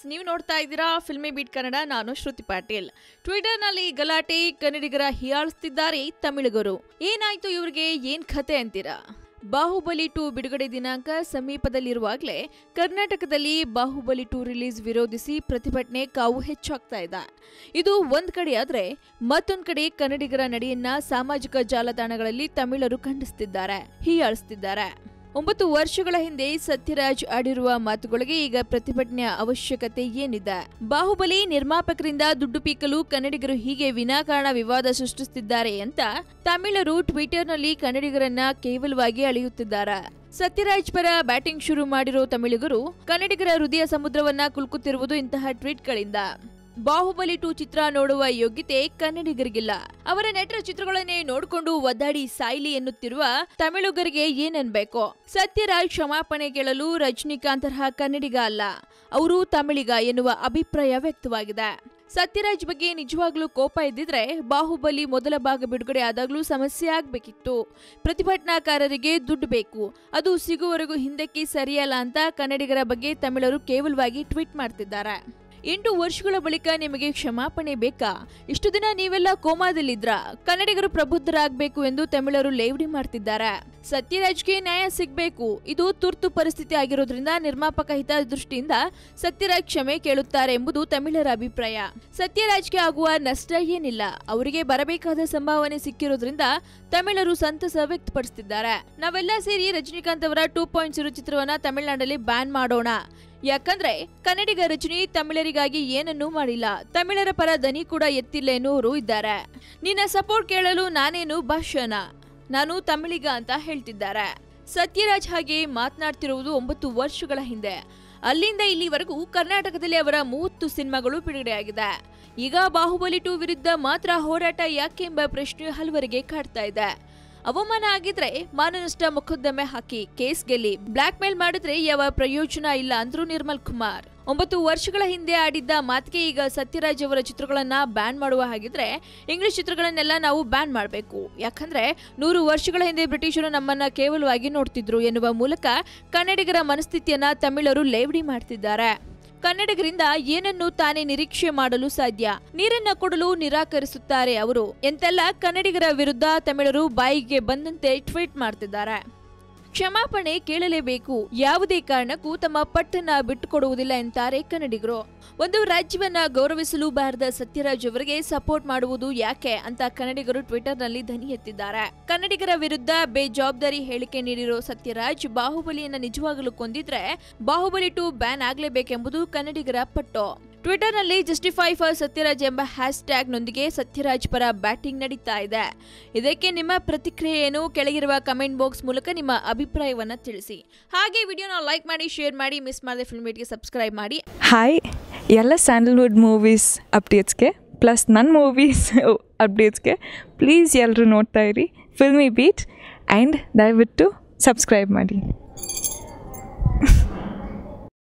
ನೀವು ನೋಡ್ತಾ ಇದ್ದೀರಾ ಫಿಲ್ಮಿ ಬೀಟ್ ಕನ್ನಡ ನಾನು ಶ್ರುತಿ ಪಾಟೀಲ್ ಟ್ವಿಟರ್ನಲ್ಲಿ ಗಲಾಟೆ ಕನ್ನಡಿಗರ ಹೀಯಾಳಿಸ್ತಿದ್ದಾರೆ ತಮಿಳಿಗರು ಏನಾಯ್ತು ಇವ್ರಿಗೆ ಏನ್ ಕತೆ ಅಂತೀರಾ ಬಾಹುಬಲಿ ಟು ಬಿಡುಗಡೆ ದಿನಾಂಕ ಸಮೀಪದಲ್ಲಿರುವಾಗಲೇ ಕರ್ನಾಟಕದಲ್ಲಿ ಬಾಹುಬಲಿ ಟು ರಿಲೀಸ್ ವಿರೋಧಿಸಿ ಪ್ರತಿಭಟನೆ ಕಾವು ಹೆಚ್ಚಾಗ್ತಾ ಇದೆ ಇದು ಒಂದ್ ಕಡೆ ಆದ್ರೆ ಮತ್ತೊಂದ್ ಕಡೆ ಕನ್ನಡಿಗರ ನಡೆಯನ್ನ ಸಾಮಾಜಿಕ ಜಾಲತಾಣಗಳಲ್ಲಿ ತಮಿಳರು ಖಂಡಿಸ್ತಿದ್ದಾರೆ ಹೀಯಾಳಿಸ್ತಿದ್ದಾರೆ ಒಂಬತ್ತು ವರ್ಷಗಳ ಹಿಂದೆ ಸತ್ಯರಾಜ್ ಆಡಿರುವ ಮಾತುಗಳಿಗೆ ಈಗ ಪ್ರತಿಭಟನೆಯ ಅವಶ್ಯಕತೆ ಏನಿದೆ ಬಾಹುಬಲಿ ನಿರ್ಮಾಪಕರಿಂದ ದುಡ್ಡು ಪೀಕಲು ಕನ್ನಡಿಗರು ಹೀಗೆ ವಿನಾಕಾರಣ ವಿವಾದ ಸೃಷ್ಟಿಸುತ್ತಿದ್ದಾರೆ ಅಂತ ತಮಿಳರು ಟ್ವಿಟರ್ನಲ್ಲಿ ಕನ್ನಡಿಗರನ್ನ ಕೇವಲವಾಗಿ ಅಳೆಯುತ್ತಿದ್ದಾರೆ ಸತ್ಯರಾಜ್ ಪರ ಬ್ಯಾಟಿಂಗ್ ಶುರು ಮಾಡಿರೋ ತಮಿಳಿಗರು ಕನ್ನಡಿಗರ ಹೃದಯ ಸಮುದ್ರವನ್ನ ಕುಲ್ಕುತ್ತಿರುವುದು ಇಂತಹ ಟ್ವೀಟ್ಗಳಿಂದ ಬಾಹುಬಲಿ ಟು ಚಿತ್ರ ನೋಡುವ ಯೋಗ್ಯತೆ ಕನ್ನಡಿಗರಿಗಿಲ್ಲ ಅವರ ನಟರ ಚಿತ್ರಗಳನ್ನೇ ನೋಡಿಕೊಂಡು ಒದ್ದಾಡಿ ಸಾಯ್ಲಿ ಎನ್ನುತ್ತಿರುವ ತಮಿಳುಗರಿಗೆ ಏನನ್ಬೇಕು ಸತ್ಯರಾಜ್ ಕ್ಷಮಾಪಣೆ ಕೇಳಲು ರಜನಿಕಾಂತ್ ತರಹ ಕನ್ನಡಿಗ ಅಲ್ಲ ಅವರು ತಮಿಳಿಗ ಎನ್ನುವ ಅಭಿಪ್ರಾಯ ವ್ಯಕ್ತವಾಗಿದೆ ಸತ್ಯರಾಜ್ ಬಗ್ಗೆ ನಿಜವಾಗ್ಲೂ ಕೋಪ ಇದ್ದಿದ್ರೆ ಬಾಹುಬಲಿ ಮೊದಲ ಭಾಗ ಬಿಡುಗಡೆ ಆದಾಗ್ಲೂ ಸಮಸ್ಯೆ ಆಗ್ಬೇಕಿತ್ತು ಪ್ರತಿಭಟನಾಕಾರರಿಗೆ ದುಡ್ಡು ಬೇಕು ಅದು ಸಿಗುವವರೆಗೂ ಹಿಂದಕ್ಕೆ ಸರಿಯಲ್ಲ ಅಂತ ಕನ್ನಡಿಗರ ಬಗ್ಗೆ ತಮಿಳರು ಕೇವಲವಾಗಿ ಟ್ವೀಟ್ ಮಾಡ್ತಿದ್ದಾರೆ ಎಂಟು ವರ್ಷಗಳ ಬಳಿಕ ನಿಮಗೆ ಕ್ಷಮಾಪಣೆ ಬೇಕಾ ಇಷ್ಟು ದಿನ ನೀವೆಲ್ಲ ಕೋಮಾದಲ್ಲಿದ್ರ ಕನ್ನಡಿಗರು ಪ್ರಬುದ್ಧರಾಗಬೇಕು ಎಂದು ತಮಿಳರು ಲೇವಡಿ ಮಾಡ್ತಿದ್ದಾರೆ ಸತ್ಯರಾಜ್ಗೆ ನ್ಯಾಯ ಸಿಗ್ಬೇಕು ಇದು ತುರ್ತು ಪರಿಸ್ಥಿತಿ ಆಗಿರೋದ್ರಿಂದ ನಿರ್ಮಾಪಕ ಹಿತದೃಷ್ಟಿಯಿಂದ ಸತ್ಯರಾಜ್ ಕ್ಷಮೆ ಕೇಳುತ್ತಾರೆ ಎಂಬುದು ತಮಿಳರ ಅಭಿಪ್ರಾಯ ಸತ್ಯರಾಜ್ಗೆ ಆಗುವ ನಷ್ಟ ಏನಿಲ್ಲ ಅವರಿಗೆ ಬರಬೇಕಾದ ಸಂಭಾವನೆ ಸಿಕ್ಕಿರೋದ್ರಿಂದ ತಮಿಳರು ಸಂತಸ ವ್ಯಕ್ತಪಡಿಸುತ್ತಿದ್ದಾರೆ ನಾವೆಲ್ಲ ಸೇರಿ ರಜನಿಕಾಂತ್ ಅವರ ಟೂ ಪಾಯಿಂಟ್ ಜೀರೋ ಚಿತ್ರವನ್ನ ತಮಿಳುನಾಡಲ್ಲಿ ಬ್ಯಾನ್ ಮಾಡೋಣ ಯಾಕಂದ್ರೆ ಕನ್ನಡಿಗ ರಚನೆ ತಮಿಳರಿಗಾಗಿ ಏನನ್ನೂ ಮಾಡಿಲ್ಲ ತಮಿಳರ ಪರ ದನಿ ಕೂಡ ಎತ್ತಿಲ್ಲ ಎನ್ನುವರು ಇದ್ದಾರೆ ನಿನ್ನ ಸಪೋರ್ಟ್ ಕೇಳಲು ನಾನೇನು ಭಾಷ್ಯನ ನಾನು ತಮಿಳಿಗ ಅಂತ ಹೇಳ್ತಿದ್ದಾರೆ ಸತ್ಯರಾಜ್ ಹಾಗೆ ಮಾತನಾಡ್ತಿರುವುದು ಒಂಬತ್ತು ವರ್ಷಗಳ ಹಿಂದೆ ಅಲ್ಲಿಂದ ಇಲ್ಲಿವರೆಗೂ ಕರ್ನಾಟಕದಲ್ಲಿ ಅವರ ಮೂವತ್ತು ಸಿನಿಮಾಗಳು ಬಿಡುಗಡೆಯಾಗಿದೆ ಈಗ ಬಾಹುಬಲಿ ಟು ವಿರುದ್ಧ ಮಾತ್ರ ಹೋರಾಟ ಯಾಕೆ ಎಂಬ ಪ್ರಶ್ನೆ ಹಲವರಿಗೆ ಕಾಡ್ತಾ ಇದೆ ಅವಮಾನ ಆಗಿದ್ರೆ ಮಾನನಷ್ಟ ಮೊಕದ್ದಮೆ ಹಾಕಿ ಕೇಸ್ ಗೆಲ್ಲಿ ಬ್ಲಾಕ್ ಮೇಲ್ ಮಾಡಿದ್ರೆ ಯಾವ ಪ್ರಯೋಜನ ಇಲ್ಲ ಅಂದ್ರು ನಿರ್ಮಲ್ ಕುಮಾರ್ ಒಂಬತ್ತು ವರ್ಷಗಳ ಹಿಂದೆ ಆಡಿದ್ದ ಮಾತಿಗೆ ಈಗ ಸತ್ಯರಾಜ್ ಅವರ ಚಿತ್ರಗಳನ್ನ ಬ್ಯಾನ್ ಮಾಡುವ ಹಾಗಿದ್ರೆ ಇಂಗ್ಲಿಷ್ ಚಿತ್ರಗಳನ್ನೆಲ್ಲ ನಾವು ಬ್ಯಾನ್ ಮಾಡಬೇಕು ಯಾಕಂದ್ರೆ ನೂರು ವರ್ಷಗಳ ಹಿಂದೆ ಬ್ರಿಟಿಷರು ನಮ್ಮನ್ನ ಕೇವಲವಾಗಿ ನೋಡ್ತಿದ್ರು ಎನ್ನುವ ಮೂಲಕ ಕನ್ನಡಿಗರ ಮನಸ್ಥಿತಿಯನ್ನ ತಮಿಳರು ಲೇವಡಿ ಮಾಡ್ತಿದ್ದಾರೆ ಕನ್ನಡಿಗರಿಂದ ಏನನ್ನು ತಾನೇ ನಿರೀಕ್ಷೆ ಮಾಡಲು ಸಾಧ್ಯ ನೀರನ್ನ ಕೊಡಲು ನಿರಾಕರಿಸುತ್ತಾರೆ ಅವರು ಎಂತೆಲ್ಲ ಕನ್ನಡಿಗರ ವಿರುದ್ಧ ತಮಿಳರು ಬಾಯಿಗೆ ಬಂದಂತೆ ಟ್ವೀಟ್ ಮಾಡ್ತಿದ್ದಾರೆ ಕ್ಷಮಾಪಣೆ ಕೇಳಲೇಬೇಕು ಯಾವುದೇ ಕಾರಣಕ್ಕೂ ತಮ್ಮ ಪಟ್ಟನ್ನ ಬಿಟ್ಟುಕೊಡುವುದಿಲ್ಲ ಎಂತಾರೆ ಕನ್ನಡಿಗರು ಒಂದು ರಾಜ್ಯವನ್ನ ಗೌರವಿಸಲು ಬಾರದ ಸತ್ಯರಾಜ್ ಅವರಿಗೆ ಸಪೋರ್ಟ್ ಮಾಡುವುದು ಯಾಕೆ ಅಂತ ಕನ್ನಡಿಗರು ಟ್ವಿಟರ್ನಲ್ಲಿ ಧ್ವನಿ ಎತ್ತಿದ್ದಾರೆ ಕನ್ನಡಿಗರ ವಿರುದ್ಧ ಬೇಜವಾಬ್ದಾರಿ ಹೇಳಿಕೆ ನೀಡಿರೋ ಸತ್ಯರಾಜ್ ಬಾಹುಬಲಿಯನ್ನ ನಿಜವಾಗಲೂ ಕೊಂದಿದ್ರೆ ಬಾಹುಬಲಿ ಟು ಬ್ಯಾನ್ ಆಗ್ಲೇಬೇಕೆಂಬುದು ಕನ್ನಡಿಗರ ಪಟ್ಟು ಟ್ವಿಟರ್ನಲ್ಲಿ ಜಸ್ಟಿಫೈ ಫಾರ್ ಸತ್ಯರಾಜ್ ಎಂಬ ಹ್ಯಾಶ್ ಟ್ಯಾಗ್ನೊಂದಿಗೆ ಸತ್ಯರಾಜ್ ಪರ ಬ್ಯಾಟಿಂಗ್ ನಡೀತಾ ಇದೆ ಇದಕ್ಕೆ ನಿಮ್ಮ ಪ್ರತಿಕ್ರಿಯೆ ಏನು ಕೆಳಗಿರುವ ಕಮೆಂಟ್ ಬಾಕ್ಸ್ ಮೂಲಕ ನಿಮ್ಮ ಅಭಿಪ್ರಾಯವನ್ನ ತಿಳಿಸಿ ಹಾಗೆ ವಿಡಿಯೋನ ಲೈಕ್ ಮಾಡಿ ಶೇರ್ ಮಾಡಿ ಮಿಸ್ ಮಾಡದೆ ಫಿಲ್ಮ್ ಗೆ ಸಬ್ಸ್ಕ್ರೈಬ್ ಮಾಡಿ ಹಾಯ್ ಎಲ್ಲ ಸ್ಯಾಂಡಲ್ವುಡ್ ಮೂವೀಸ್ ಅಪ್ಡೇಟ್ಸ್ಗೆ ಪ್ಲಸ್ ನನ್ನ ಮೂವೀಸ್ ಅಪ್ಡೇಟ್ಸ್ಗೆ ಪ್ಲೀಸ್ ಎಲ್ಲರೂ ನೋಡ್ತಾ ಇರಿ ಫಿಲ್ಮಿ ಬೀಟ್ ಆ್ಯಂಡ್ ದಯವಿಟ್ಟು ಸಬ್ಸ್ಕ್ರೈಬ್ ಮಾಡಿ